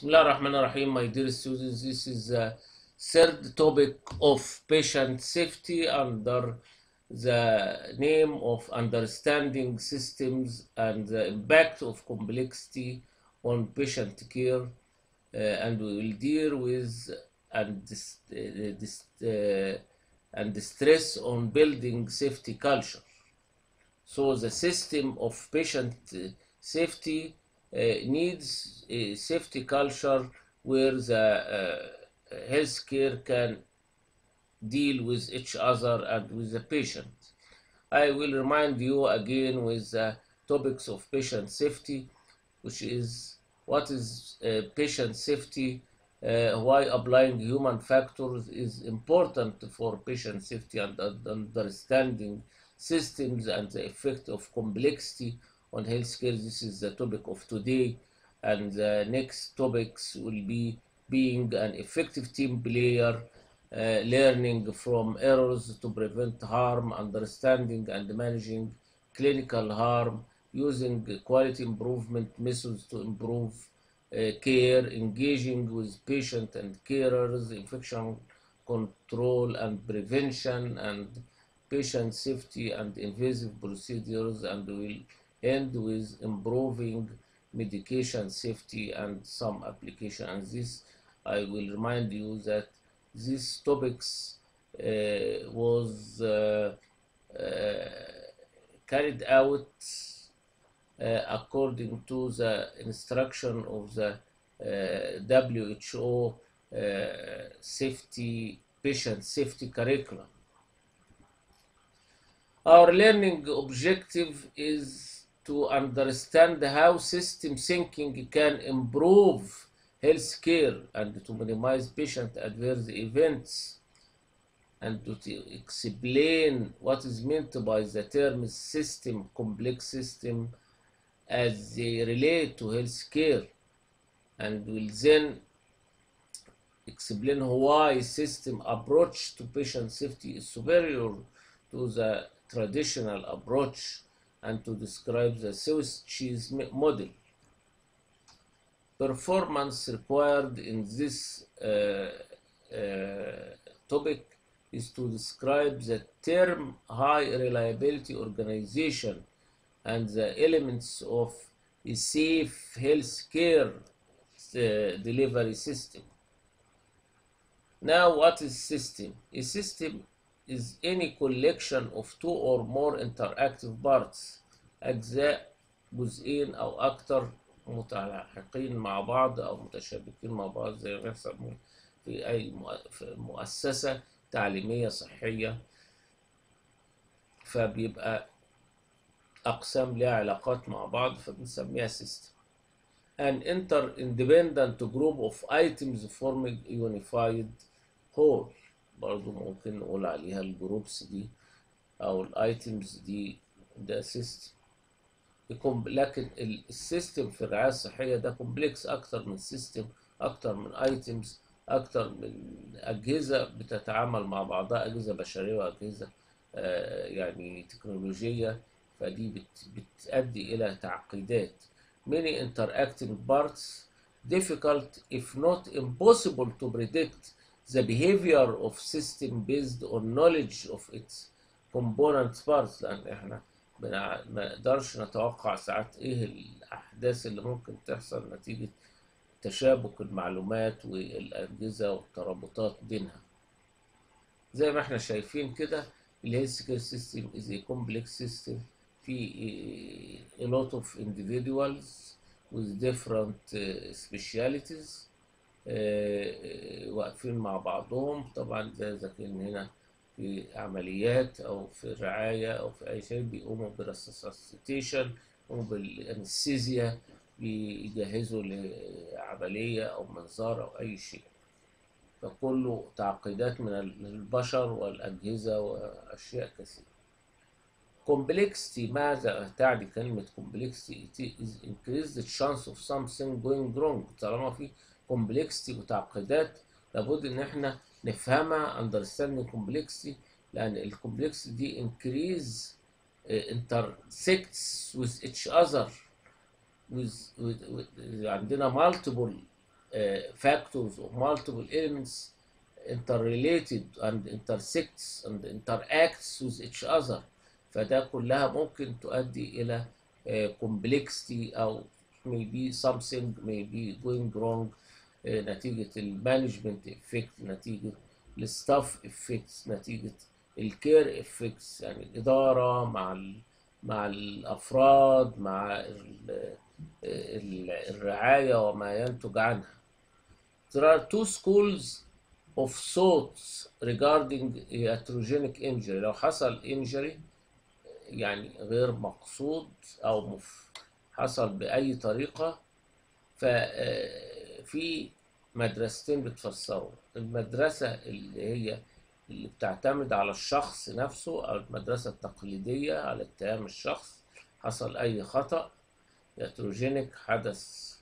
Bismillah ar-Rahman ar-Rahim, my dear students. This is the third topic of patient safety under the name of understanding systems and the impact of complexity on patient care. Uh, and we will deal with and dis, uh, dis, uh, and the stress on building safety culture. So the system of patient uh, safety uh, needs a safety culture where the uh, healthcare can deal with each other and with the patient. I will remind you again with the topics of patient safety, which is what is uh, patient safety, uh, why applying human factors is important for patient safety and, and understanding systems and the effect of complexity on healthcare. This is the topic of today, and the next topics will be being an effective team player, uh, learning from errors to prevent harm, understanding and managing clinical harm, using quality improvement methods to improve uh, care, engaging with patient and carers, infection control and prevention, and patient safety and invasive procedures, and will end with improving medication safety and some application. And this, I will remind you that these topics uh, was uh, uh, carried out according to the instruction of the WHO safety patient safety curriculum. Our learning objective is to understand how system thinking can improve healthcare and to minimize patient adverse events and to explain what is meant by the term system, complex system, as they relate to healthcare and will then explain why system approach to patient safety is superior to the traditional approach and to describe the Swiss cheese model. Performance required in this uh, uh, topic is to describe the term high reliability organization and the elements of a safe healthcare uh, delivery system. Now, what is system? A system is any collection of two or more interactive parts أجزاء جزئين أو أكتر متلاحقين مع بعض أو متشابكين مع بعض زي ما بيحصل في أي مؤسسة تعليمية صحية فبيبقى أقسام ليها علاقات مع بعض فبنسميها system an inter-independent group of items forming a unified whole برضو ممكن نقول عليها الجروبس دي أو الايتمز دي ده سيستم لكن السيستم في الرعاية الصحية ده كومبلكس أكتر من سيستم أكتر من ايتمز أكتر من أجهزة بتتعامل مع بعضها أجهزة بشرية وأجهزة آه يعني تكنولوجية فدي بت بتؤدي إلى تعقيدات many interacting parts difficult if not impossible to predict the behavior of system based on knowledge of its component parts لأن إحنا ما نقدرش نتوقع ساعات إيه الأحداث اللي ممكن تحصل نتيجة تشابك المعلومات والأجهزة والترابطات بينها زي ما إحنا شايفين كده الهيلث كير سيستم is a complex system في a lot of individuals with different specialities واقفين مع بعضهم طبعا زي إذا كان هنا في عمليات أو في الرعاية أو في أي شيء بيقوموا بالريسسيتيشن بيقوموا بالأنستيزيا بيجهزوا لعملية أو منظار أو أي شيء فكله تعقيدات من البشر والأجهزة وأشياء كثيرة complexity ماذا تعني كلمة complexity it is increase the chance of something going wrong طالما في complexity وتعقيدات لابد ان احنا نفهمها understanding complexity لان الكومبلكسيتي دي increase uh, intersects with each other with, with, with عندنا multiple factors of multiple elements interrelated and intersects and interacts with each other فده كلها ممكن تؤدي إلى complexity أو maybe something may be going wrong نتيجة المانجمنت افكت نتيجة الستاف افكتس نتيجة الكير افكتس يعني الإدارة مع ال مع الأفراد مع ال ال الرعاية وما ينتج عنها. There are two schools of thoughts regarding iatrogenic injury لو حصل injury يعني غير مقصود أو مف حصل بأي طريقة ففي مدرستين بتفسروا المدرسة اللي هي اللي بتعتمد على الشخص نفسه أو المدرسة التقليدية على اتهام الشخص حصل أي خطأ ياتروجينيك حدث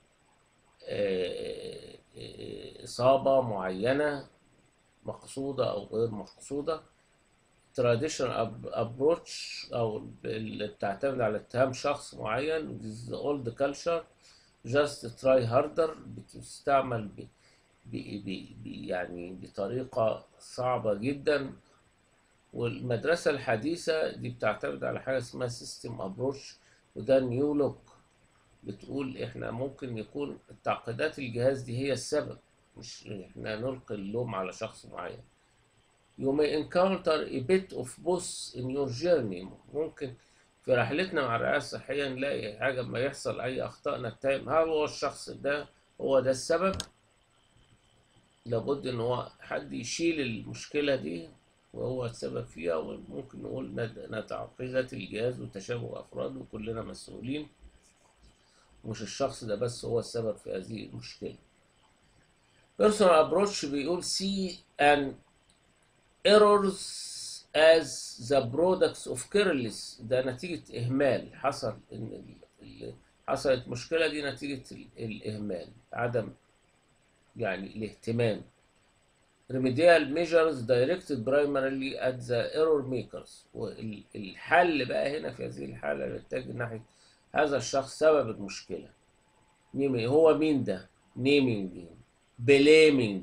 إصابة معينة مقصودة أو غير مقصودة traditional approach أو اللي بتعتمد على اتهام شخص معين this is the old culture just try harder بتستعمل ب... ب... ب... ب... يعني بطريقة صعبة جدا والمدرسة الحديثة دي بتعتمد على حاجة اسمها system approach وده نيو لوك بتقول احنا ممكن يكون تعقيدات الجهاز دي هي السبب مش احنا نلقي اللوم على شخص معين You may encounter a bit of both in your journey ممكن في رحلتنا مع الرعاية الصحية نلاقي حاجة ما يحصل أي أخطاء نتهم هل هو الشخص ده هو ده السبب؟ لابد إن هو حد يشيل المشكلة دي وهو السبب فيها وممكن نقول تعقيدات الجهاز وتشابه أفراد وكلنا مسؤولين مش الشخص ده بس هو السبب في هذه المشكلة. Personal approach بيقول see an errors as the products of careless ده نتيجة إهمال حصل إن حصلت مشكلة دي نتيجة الإهمال عدم يعني الاهتمام remedial measures directed primarily at the error makers والحل بقى هنا في هذه الحالة يتجه ناحية هذا الشخص سبب المشكلة هو مين ده naming blaming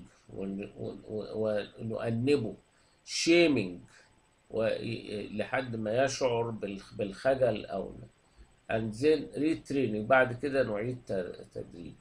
ونؤنبه shaming لحد ما يشعر بالخجل او and then retraining بعد كده نعيد تدريب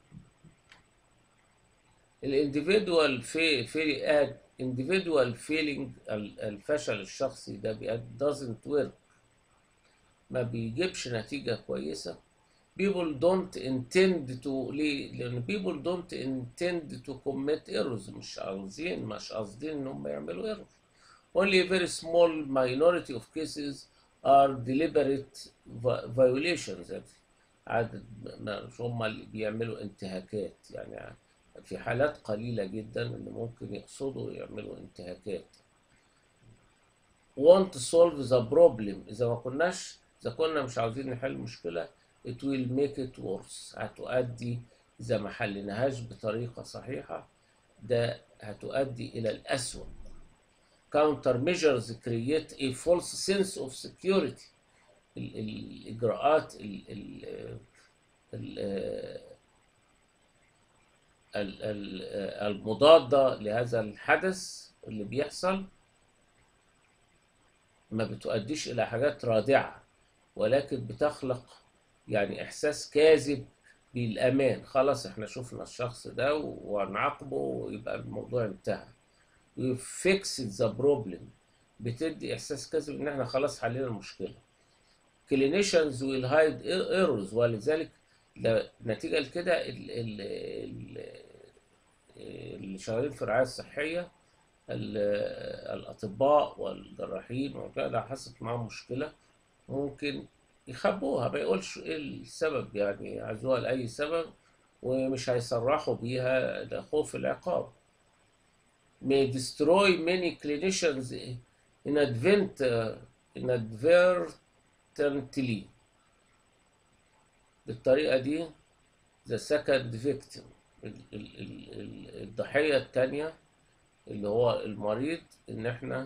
الانديفيدوال في في individual feeling الفشل الشخصي ده doesn't work ما بيجيبش نتيجة كويسة people don't intend to ليه؟ لأن people don't intend to commit errors مش عاوزين مش قاصدين إن هم يعملوا errors only a very small minority of cases are deliberate violations عدد مش هم اللي بيعملوا انتهاكات يعني في حالات قليلة جدا اللي ممكن يقصدوا يعملوا انتهاكات want to solve the problem إذا ما كناش إذا كنا مش عاوزين نحل مشكلة it will make it worse هتؤدي إذا ما حلناهاش بطريقة صحيحة ده هتؤدي إلى الأسوأ counter measures create a false sense of security ال الإجراءات ال ال ال المضادة لهذا الحدث اللي بيحصل ما بتؤديش إلى حاجات رادعة ولكن بتخلق يعني إحساس كاذب بالأمان خلاص إحنا شفنا الشخص ده ونعاقبه ويبقى الموضوع انتهى فيكس ذا بروبلم بتدي إحساس كاذب إن إحنا خلاص حلينا المشكلة كلينيشنز ويل هايد ايرورز ولذلك نتيجة لكده اللي شغالين في الرعاية الصحية الأطباء والجراحين وكده حصلت معاهم مشكلة ممكن يخبوها ما يقولش ايه السبب يعني يعزوها لأي سبب ومش هيصرحوا بيها لخوف العقاب may destroy many clinicians inadvent inadvertently بالطريقة دي the second victim الضحية التانية اللي هو المريض ان احنا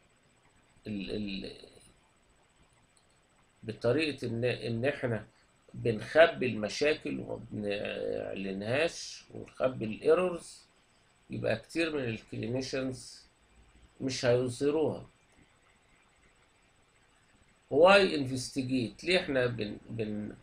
ال ال بطريقة ان ان احنا بنخبي المشاكل وما بنعلنهاش ونخبي الايرورز يبقى كتير من الكلينيشنز مش هيظهروها واي انفستيجيت ليه احنا بن بن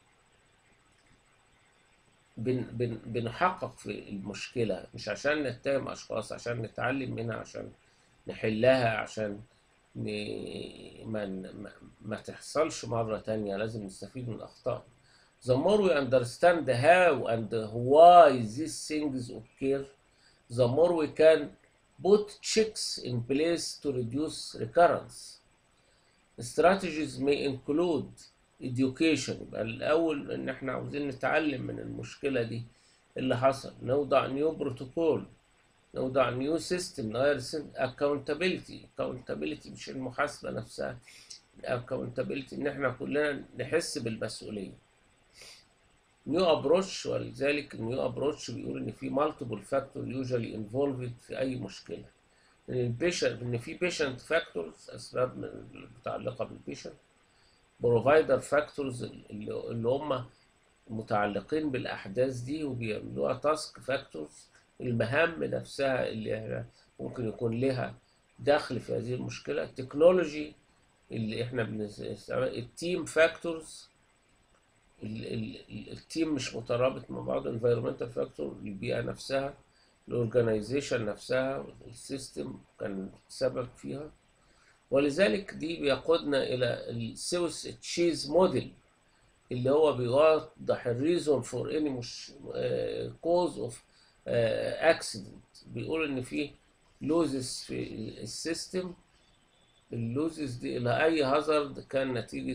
بن بن بنحقق في المشكلة مش عشان نتهم أشخاص عشان نتعلم منها عشان نحلها عشان ن... ما... ما... ما تحصلش مرة تانية لازم نستفيد من الأخطاء The more we understand how and why these things occur the more we can put checks in place to reduce recurrence strategies may include education يبقى الأول إن إحنا عاوزين نتعلم من المشكلة دي اللي حصل نوضع نيو بروتوكول نوضع نيو سيستم نغير accountability accountability مش المحاسبة نفسها accountability إن إحنا كلنا نحس بالمسؤولية نيو ابروتش ولذلك النيو ابروتش بيقول ان في مالتيبل فاكتور يوجوالي انفولفد في اي مشكله ان البيشنت ان في بيشنت فاكتورز اسباب من- متعلقه بالبيشنت بروفايدر فاكتورز اللي اللي هم متعلقين بالاحداث دي وبيعملوها تاسك فاكتورز المهام نفسها اللي احنا ممكن يكون لها دخل في هذه المشكله التكنولوجي اللي احنا بنستعملها التيم فاكتورز ال- ال- التيم مش مترابط مع بعض environmental فاكتور البيئة نفسها الاورجنايزيشن نفسها السيستم كان سبب فيها ولذلك دي بيقودنا إلى السوس تشيز موديل اللي هو بيوضح الريزون فور اني مش كوز اوف اكسيدنت بيقول ان في لوزز في السيستم اللوزز دي الى اي هازارد كان نتيجة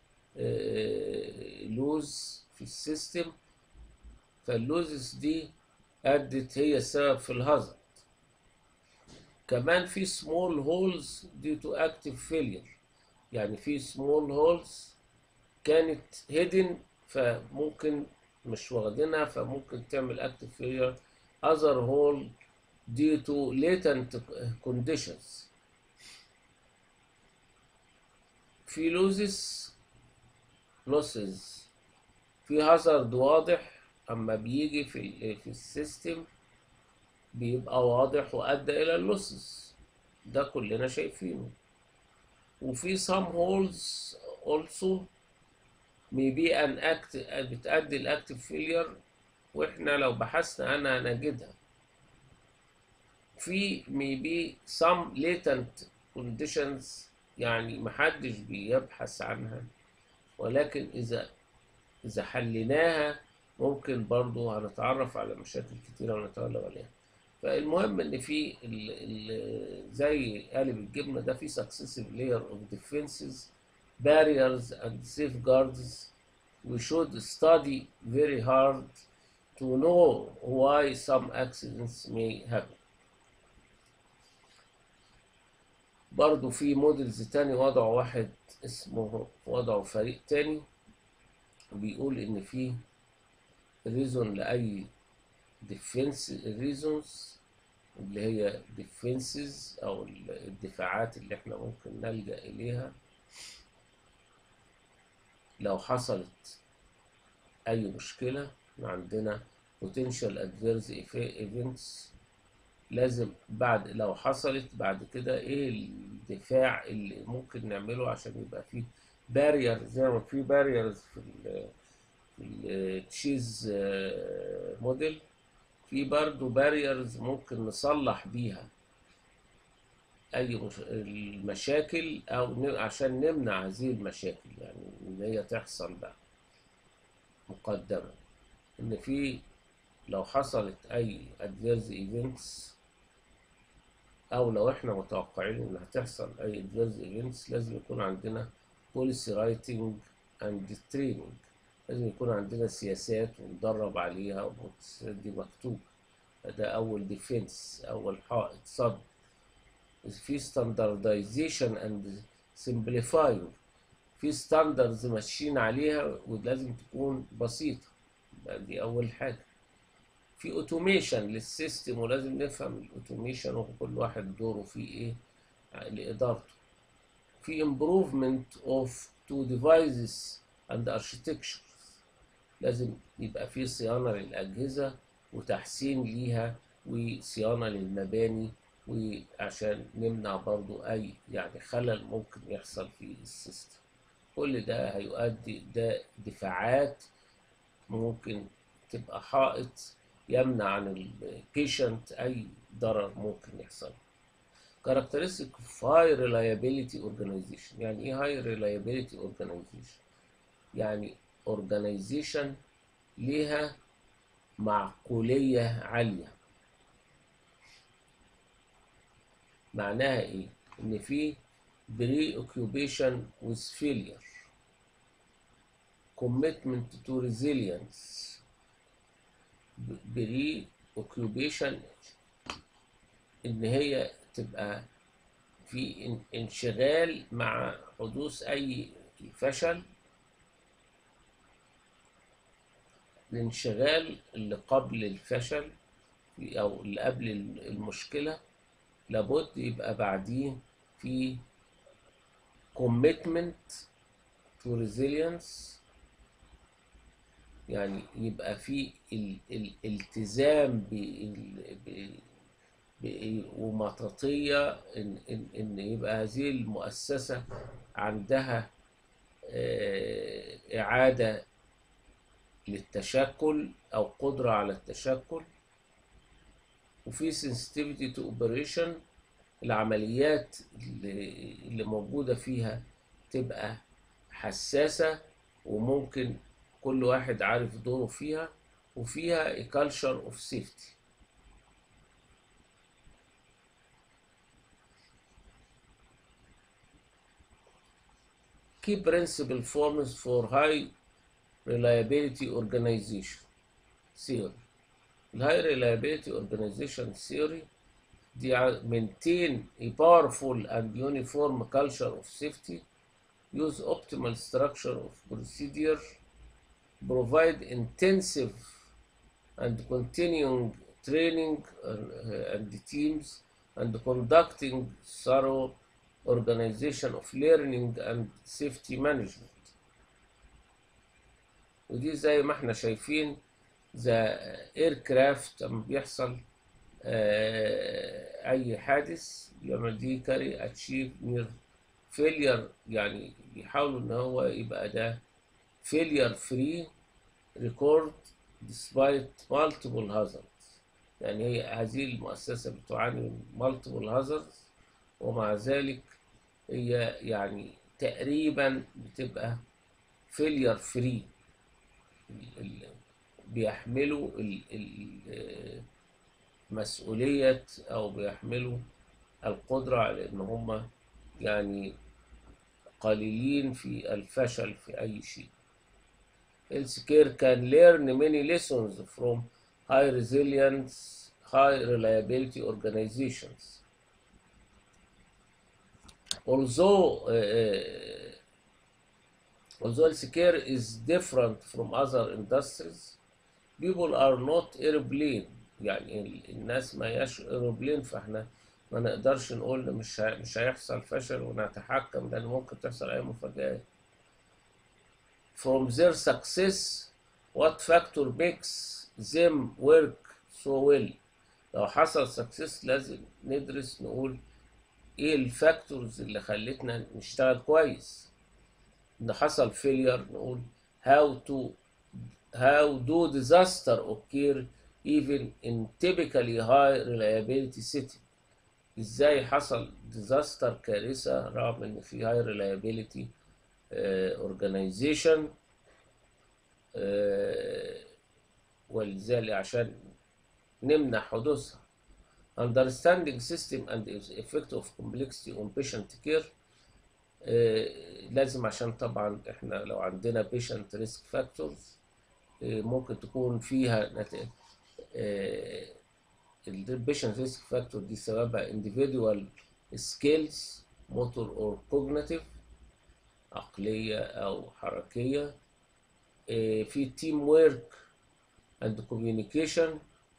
لوز في السيستم فاللوزز دي أدت هي السبب في الهازارد كمان في small holes due to active failure يعني في small holes كانت hidden فممكن مش واخدينها فممكن تعمل active failure other hole due to latent conditions في losses losses في هازارد واضح اما بيجي في ال في السيستم بيبقى واضح وادى الى اللوسز ده كلنا شايفينه وفي some holes also maybe an act بتأدي الاكتف فيلير واحنا لو بحثنا عنها هنجدها في maybe some latent conditions يعني محدش بيبحث عنها ولكن إذا إذا حليناها ممكن برضو هنتعرف على مشاكل كتيرة ونتغلب عليها فالمهم إن في ال ال زي قالب الجبنة ده في successive layer of defenses barriers and safeguards we should study very hard to know why some accidents may happen برضو في موديلز تاني وضعوا واحد اسمه وضعوا فريق تاني بيقول ان في ريزون لاي ديفنس ريزونز اللي هي ديفنسز او الدفاعات اللي احنا ممكن نلجأ اليها لو حصلت اي مشكلة عندنا potential adverse events لازم بعد لو حصلت بعد كده ايه الدفاع اللي ممكن نعمله عشان يبقى فيه بارير زي ما في باريرز في ال في التشيز موديل في برضه باريرز ممكن نصلح بيها اي مش... المشاكل او ن... عشان نمنع هذه المشاكل يعني ان هي تحصل بقى مقدما ان في لو حصلت اي adverse events او لو احنا متوقعين ان هتحصل اي adverse events لازم يكون عندنا policy writing and training لازم يكون عندنا سياسات وندرب عليها والسياسات دي مكتوب ده اول ديفنس اول حائط صد في standardization and simplifying في ستاندردز ماشيين عليها ولازم تكون بسيطة دي أول حاجة في اوتوميشن للسيستم ولازم نفهم الاوتوميشن وكل واحد دوره فيه ايه لإدارته في improvement of two devices and architectures لازم يبقى في صيانة للأجهزة وتحسين ليها وصيانة للمباني وعشان نمنع برضو أي يعني خلل ممكن يحصل في السيستم كل ده هيؤدي ده دفاعات ممكن تبقى حائط يمنع عن البيشنت أي ضرر ممكن يحصل characteristic of high reliability organization يعني ايه high reliability organization يعني organization ليها معقولية عالية معناها ايه ان في preoccupation with failure commitment to resilience preoccupation ان هي تبقى في انشغال مع حدوث اي فشل الانشغال اللي قبل الفشل او اللي قبل المشكلة لابد يبقى بعديه في commitment to resilience يعني يبقى في الالتزام ومطاطية إن, إن, إن يبقى هذه المؤسسة عندها إعادة للتشكل أو قدرة على التشكل وفي sensitivity to operation العمليات اللي, اللي موجودة فيها تبقى حساسة وممكن كل واحد عارف دوره فيها وفيها a culture of safety key principle forms for high reliability organization theory. The high reliability organization theory they maintain a powerful and uniform culture of safety, use optimal structure of procedure, provide intensive and continuing training uh, and teams, and conducting thorough organization of learning and safety management ودي زي ما احنا شايفين ذا ايركرافت لما بيحصل آه اي حادث يعمل دي كاري اتشيف نير فيلير يعني بيحاولوا ان هو يبقى ده فيلير فري ريكورد despite multiple hazards يعني هي هذه المؤسسة بتعاني من multiple hazards ومع ذلك هي يعني تقريبا بتبقى فيلير فري بيحملوا مسؤولية أو بيحملوا القدرة على إن هم يعني قليلين في الفشل في أي شيء. Healthcare can learn many lessons from high resilience, high reliability organizations. although uh, although healthcare is different from other industries people are not airplane يعني الناس ما ياش airplane فاحنا ما نقدرش نقول مش مش هيحصل فشل ونتحكم لان ممكن تحصل اي مفاجآت from their success what factor makes them work so well لو حصل success لازم ندرس نقول ايه الفاكتورز اللي خلتنا نشتغل كويس ان حصل فيلير نقول how to how do disaster occur even in typically high reliability setting ازاي حصل disaster كارثة رغم ان في high reliability uh, organization uh, ولذلك عشان نمنع حدوثها understanding system and the effect of complexity on patient care آه لازم عشان طبعا احنا لو عندنا patient risk factors آه ممكن تكون فيها نت... آه patient risk factor دي سببها individual skills motor or cognitive عقلية أو حركية في team work and communication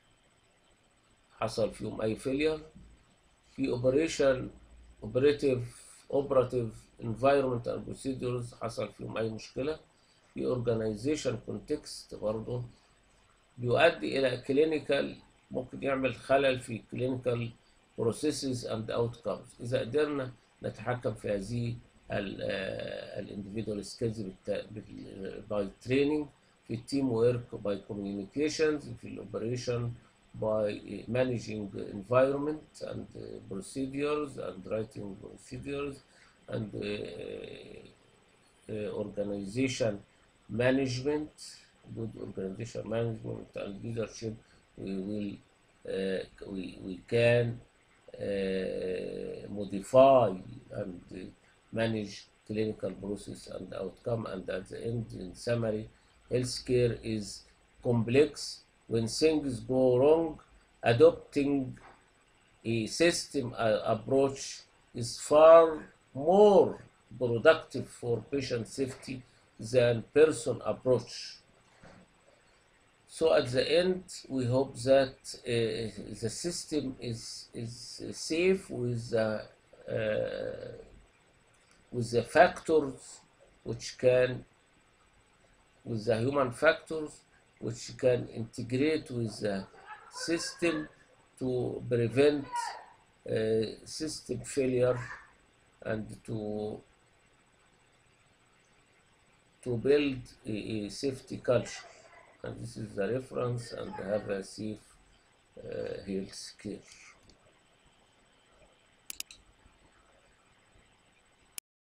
حصل فيهم اي فيلير في اوبريشن اوبريتيف اوبراتيف انفايرمنت اند بروسيدورز حصل فيهم اي مشكله في organization context برضه بيؤدي إلى clinical ممكن يعمل خلل في clinical processes and outcomes إذا قدرنا نتحكم في هذه الانديفيدوال سكيلز باي تريننج في التيم ورك باي كوميونيكيشنز في الاوبريشن by managing environment and uh, procedures and writing procedures and uh, uh, organization management, good organization management and leadership, we will uh, we, we can uh, modify and uh, manage clinical process and outcome and at the end in summary healthcare is complex when things go wrong adopting a system uh, approach is far more productive for patient safety than person approach so at the end we hope that uh, the system is is safe with the uh, with the factors which can with the human factors which can integrate with the system to prevent uh, system failure and to to build a, a safety culture and this is the reference and have a safe uh, health care